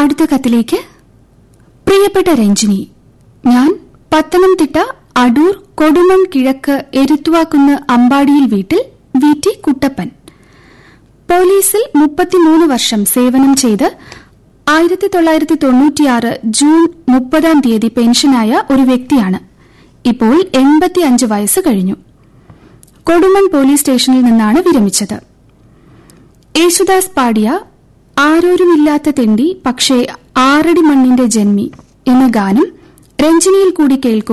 അടുത്ത കത്തിലേക്ക് പ്രിയപ്പെട്ട രഞ്ജിനി ഞാൻ പത്തനംതിട്ട അടൂർ കൊടുമൺ കിഴക്ക് എരുത്തുവാക്കുന്ന് അമ്പാടിയിൽ വീട്ടിൽ വി ടി കുട്ടപ്പൻ പോലീസിൽ മുപ്പത്തിമൂന്ന് വർഷം സേവനം ചെയ്ത് ആയിരത്തി തൊള്ളായിരത്തി തൊണ്ണൂറ്റിയാറ് ജൂൺ മുപ്പതാം തീയതി പെൻഷനായ ഒരു വ്യക്തിയാണ് ഇപ്പോൾ എൺപത്തിയഞ്ച് വയസ്സ് കഴിഞ്ഞു കൊടുമൺ പോലീസ് സ്റ്റേഷനിൽ നിന്നാണ് വിരമിച്ചത് യേശുദാസ് പാടിയ ആരോരുമില്ലാത്ത തെണ്ടി പക്ഷേ ആറടി മണ്ണിന്റെ ജന്മി എന്ന ഗാനം രഞ്ജിനിയിൽ കൂടി കേൾക്കും